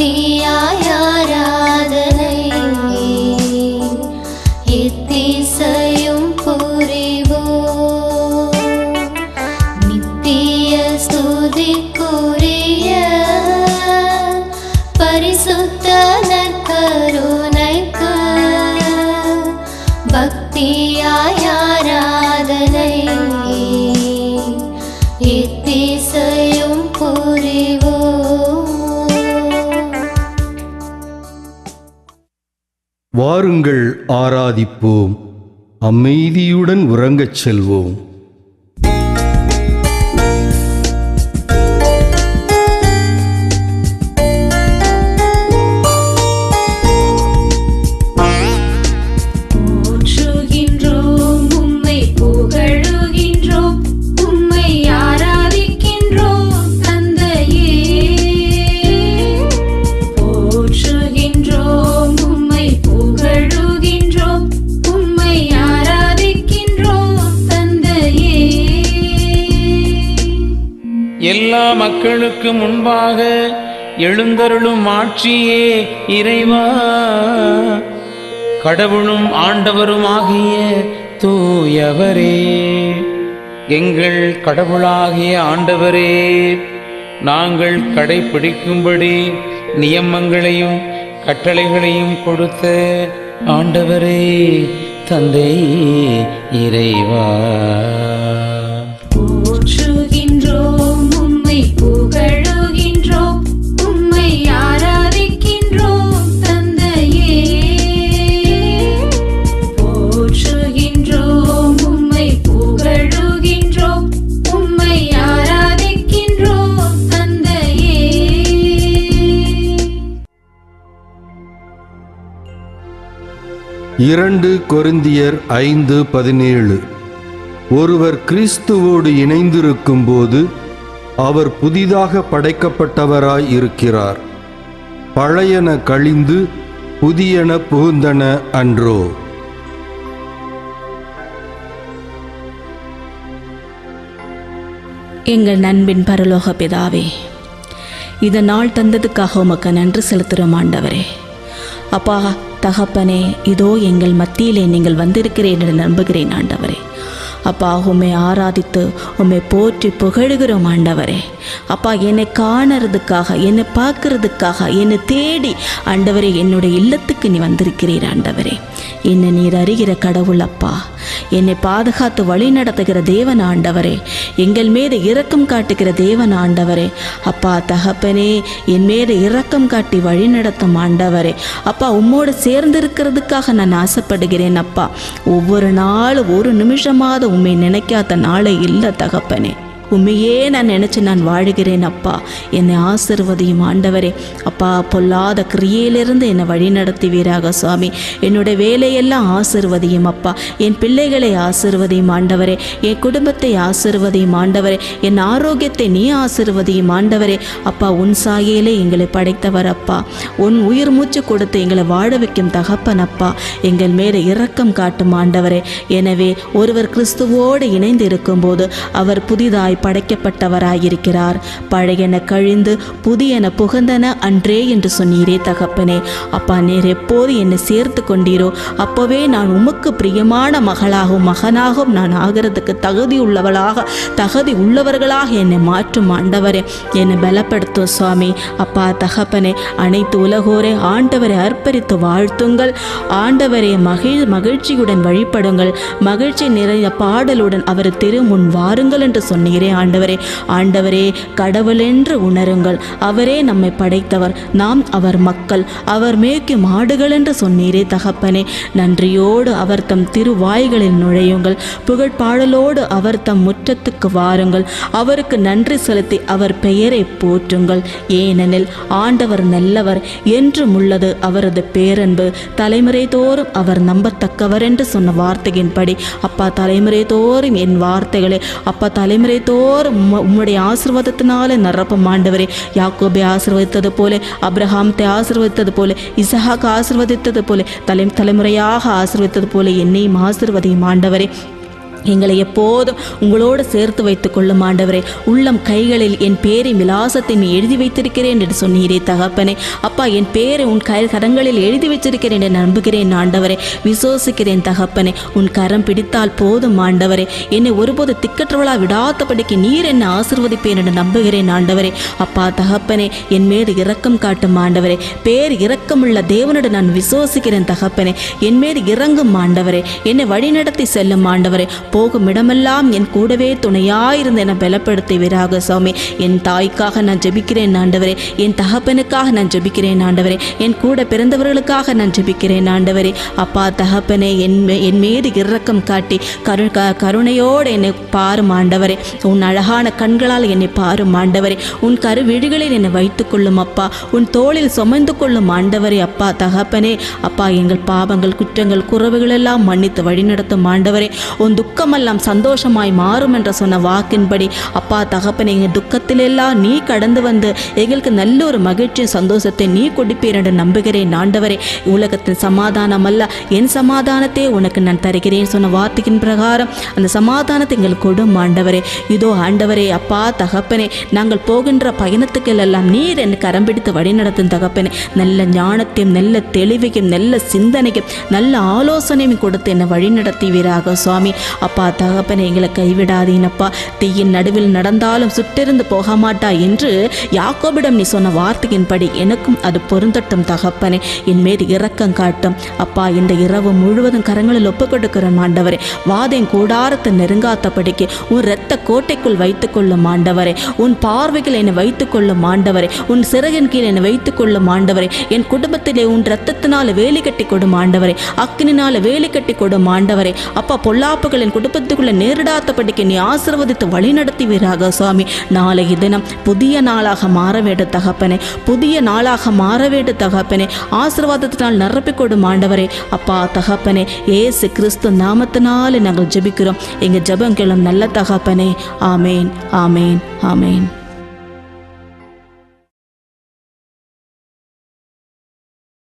பக்தியாய் ஆராதனை எத்திசையும் புரிவோம் நித்திய ஸ்துதிக்குரிய பரிசுத்த நற்கருணைக்கு பக்தியாய் ஆராதனை எத்திசையும் புரிவோம் வாருங்கள் ஆராதிப்போம் அமைதியுடன் உறங்கச் செல்வோம் போற்றுகின்றோம் உம்மை புகழுகின்றோம் உம்மை ஆராதிக்கின்றோம் தந்தையே போற்றுகின்றோம் உம்மை புகழுகின்றோம் உம்மை ஆராதிக்கின்றோம் தந்தையே எல்லா மக்களுக்கு முன்பாக எழுந்தருளும் ஆட்சியே இறைவா கடவுளும் ஆண்டவருமாகிய தூயவரே எங்கள் கடவுளாகிய ஆண்டவரே நாங்கள் கடைப்பிடிக்கும்படி நியமங்களையும் கட்டளைகளையும் கொடுத்த ஆண்டவரே தந்தை இறைவா போற்றுகின்றோம் உம்மை புகழுகின்றோம் உம்மை ஆராதிக்கின்றோம் தந்தையே போற்றுகின்றோம் உம்மை புகழுகின்றோம் உம்மை ஆராதிக்கின்றோம் தந்தையே இரண்டு கொரிந்தியர் ஐந்து பதினேழு ஒருவர் கிறிஸ்துவோடு இணைந்திருக்கும் போது அவர் புதிதாக படைக்கப்பட்டவராய் இருக்கிறார் பழையன கழிந்து புதியன புகுந்தன அன்றோ எங்கள் நண்பின் பரலோக பிதாவே இந்த நாள் தந்ததுக்காக உமக்கு நன்றி செலுத்துகிறோம் ஆண்டவரே அப்பா தகப்பனே இதோ எங்கள் மத்தியிலே நீங்கள் வந்திருக்கிறேன் என்று நம்புகிறேன் ஆண்டவரே அப்பா உம்மை ஆராதித்து உம்மை போற்றி புகழுகிறோம் ஆண்டவரே அப்பா என்னை காணறதுக்காக என்னை பார்க்கறதுக்காக என்னை தேடி ஆண்டவரே என்னுடைய இல்லத்துக்கு நீ வந்திருக்கிறீர் ஆண்டவரே என்னை நீர் அறிகிற கடவுள் அப்பா என்னை பாதுகாத்து வழி நடத்துகிற தேவன் ஆண்டவரே எங்கள் மீது இரக்கம் காட்டுகிற தேவன் ஆண்டவரே அப்பா தகப்பனே என் மீது இரக்கம் காட்டி வழி நடத்தும் ஆண்டவரே அப்பா உம்மோடு சேர்ந்திருக்கிறதுக்காக நான் ஆசைப்படுகிறேன் அப்பா ஒவ்வொரு நாளும் ஒரு நிமிஷமாவது உண்மை நினைக்காத நாளே இல்லை தகப்பனே உண்மையே நான் நினச்சி நான் வாழுகிறேன் அப்பா என்னை ஆசிர்வதியும் ஆண்டவரே அப்பா பொல்லாத கிரியையிலிருந்து என்னை வழி நடத்துவீராக சுவாமி என்னுடைய வேலையெல்லாம் ஆசிர்வதியும் அப்பா என் பிள்ளைகளை ஆசிர்வதியும் ஆண்டவரே என் குடும்பத்தை ஆசிர்வதியும் ஆண்டவரே என் ஆரோக்கியத்தை நீ ஆசிர்வதியும் ஆண்டவரே அப்பா உன் சாயையிலே எங்களை படைத்தவர் அப்பா உன் உயிர் மூச்சு கொடுத்து எங்களை வாழ வைக்கும் தகப்பன் அப்பா எங்கள் மேலே இரக்கம் காட்டும் ஆண்டவரே எனவே ஒருவர் கிறிஸ்துவோடு இணைந்து இருக்கும்போது அவர் புதிதாய் படைக்கப்பட்டவராயிருக்கிறார் பழையன கழிந்து புதியன புகந்தன அன்றே என்று சொன்னீரே தகப்பனே அப்பா நீர் எப்போது என்னை சேர்த்து கொண்டீரோ அப்போவே நான் உமக்கு பிரியமான மகளாகவும் மகனாகவும் நான் ஆகிறதுக்கு தகுதி உள்ளவளாக தகுதி உள்ளவர்களாக என்னை மாற்றும் ஆண்டவரே என்னை பலப்படுத்தும் சுவாமி அப்பா தகப்பனே அனைத்து உலகோரே ஆண்டவரை அர்ப்பரித்து வாழ்த்துங்கள் ஆண்டவரை மகிழ் மகிழ்ச்சியுடன் வழிபடுங்கள் மகிழ்ச்சி நிறைந்த பாடலுடன் அவர் திருமுன் வாருங்கள் என்று சொன்னீரே ஆண்டவரே ஆண்டவரே கடவுளென்று உணருங்கள் அவரே நம்மை படைத்தவர் நாம் அவர் மக்கள் அவர் மேய்க்கும் ஆடுகள் என்று சொன்னீரே தகப்பனே நன்றியோடு அவர் தம் திருவாய்களில் நுழையுங்கள் புகழ்பாடலோடு அவர் தம் முற்றத்துக்கு வாருங்கள் அவருக்கு நன்றி செலுத்தி அவர் பெயரை போற்றுங்கள் ஏனெனில் ஆண்டவர் நல்லவர் என்றும் உள்ளது அவரது பேரன்பு தலைமுறை தோறும் அவர் நம்பத்தக்கவர் என்று சொன்ன வார்த்தையின்படி அப்பா தலைமுறை தோறும் என் வார்த்தைகளை அப்பா தலைமுறை தோறும் உம்ம- உம்முடைய ஆசீர்வாதத்தினாலே நிரப்பும் ஆண்டவரே யாக்கோபை ஆசீர்வதித்தது போல அப்ரஹாமத்தை ஆசீர்வதித்தது போல இசஹாக்கு ஆசீர்வதித்தது போல தலை தலைமுறையாக ஆசீர்வதித்தது போல என்னையும் ஆசீர்வதியும் ஆண்டவரே எங்களை எப்போதும் உங்களோடு சேர்த்து வைத்துக் கொள்ளும் ஆண்டவரே உள்ளம் கைகளில் என் பேரை விலாசத்தை நீ எழுதி வைத்திருக்கிறேன் என்று சொன்னீரே தகப்பனே அப்பா என் பேரை உன் கை கரங்களில் எழுதி வச்சிருக்கிறேன் என்று நம்புகிறேன் ஆண்டவரே விசுவாசிக்கிறேன் தகப்பனே உன் கரம் பிடித்தால் போதும் ஆண்டவரே என்னை ஒருபோது திக்கற்றவளா விடாதபடிக்கு நீர் என்னை ஆசிர்வதிப்பேன் என்று நம்புகிறேன் ஆண்டவரே அப்பா தகப்பனே என் மீது இரக்கம் காட்டும் ஆண்டவரே பேர் இரக்கமுள்ள தேவனிடம் நான் விசுவாசிக்கிறேன் தகப்பனே என் மீது இறங்கும் ஆண்டவரே என்னை வழிநடத்தி செல்லும் ஆண்டவரே போகும் இடமெல்லாம் என் கூடவே துணையாயிருந்து என பலப்படுத்துவீராக சுவாமி என் தாய்க்காக நான் ஜெபிக்கிறேன் ஆண்டவரே என் தகப்பனுக்காக நான் ஜெபிக்கிறேன் ஆண்டவரே என் கூட பிறந்தவர்களுக்காக நான் ஜெபிக்கிறேன் ஆண்டவரே அப்பா தகப்பனே என் மே- என் மீது இரக்கம் காட்டி கரு க கருணையோடு என்னை பாரும் ஆண்டவரே உன் அழகான கண்களால் என்னை பாரும் ஆண்டவரே உன் கருவிழிகளில் என்னை வைத்துக் கொள்ளும் அப்பா உன் தோளில் சுமந்து கொள்ளும் ஆண்டவரே அப்பா தகப்பனே அப்பா எங்கள் பாவங்கள் குற்றங்கள் குறவுகள் எல்லாம் மன்னித்து வழிநடத்தும் ஆண்டவரே உன் துக்கமெல்லாம் சந்தோஷமாய் மாறும் என்ற சொன்ன வாக்கின்படி அப்பா தகப்பனே எங்கள் துக்கத்திலெல்லாம் நீ கடந்து வந்து எங்களுக்கு நல்ல ஒரு மகிழ்ச்சி சந்தோஷத்தை நீ கொடுப்பீர் என்று நம்புகிறேன் ஆண்டவரே உலகத்தின் சமாதானம் அல்ல என் சமாதானத்தை உனக்கு நான் தருகிறேன் சொன்ன வார்த்தையின் பிரகாரம் அந்த சமாதானத்தை எங்களுக்கு கொடும் ஆண்டவரே இதோ ஆண்டவரே அப்பா தகப்பனே நாங்கள் போகின்ற பயணத்துக்களெல்லாம் நீர் என்னை கரம் பிடித்து வழிநடத்தும் தகப்பனே நல்ல ஞானத்தையும் நல்ல தெளிவையும் நல்ல சிந்தனையும் நல்ல ஆலோசனையும் கொடுத்து என்னை வழிநடத்துவீராக சுவாமி அப்பா தகப்பனே எங்களை கைவிடாதீனப்பா தீயின் நடுவில் நடந்தாலும் சுட்டிருந்து போக மாட்டா என்று யாக்கோபிடம் நீ சொன்ன வார்த்தையின்படி எனக்கும் அது பொருந்தட்டும் தகப்பனே என் மீது இரக்கம் காட்டும் அப்பா இந்த இரவு முழுவதும் கரங்களில் ஒப்புக் கொடுக்கிறோம் ஆண்டவரே வாதேன் கூடாரத்தை நெருங்காத்தபடிக்கு உன் இரத்த கோட்டைக்குள் வைத்துக் கொள்ளும் ஆண்டவரே உன் பார்வைகள் என்னை வைத்துக் கொள்ளும் ஆண்டவரே உன் சிறகின் கீழ் என்னை வைத்துக் கொள்ளும் ஆண்டவரே என் குடும்பத்திலே உன் ரத்தத்தினால வேலி கட்டி கொடும் ஆண்டவரே அக்கினினால வேலி கட்டி கொடும் ஆண்டவரே அப்பா பொல்லாப்புகள் என் குடும்பத்துக்குள்ள நேரிடாதபடிக்கு நீ ஆசீர்வதித்து வழி நடத்துவீராக சுவாமி நாளைய தினம் புதிய நாளாக மாற வேண்டும் தகப்பனே புதிய நாளாக மாற வேண்டும் தகப்பனே ஆசீர்வாதத்தினால் நிரப்பிக் கொடும் ஆண்டவரே அப்பா தகப்பனே ஏசு கிறிஸ்து நாமத்தினாலே நாங்கள் ஜெபிக்கிறோம் எங்கள் ஜெபம் கேளும் நல்ல தகப்பனே ஆமேன் ஆமேன் ஆமேன்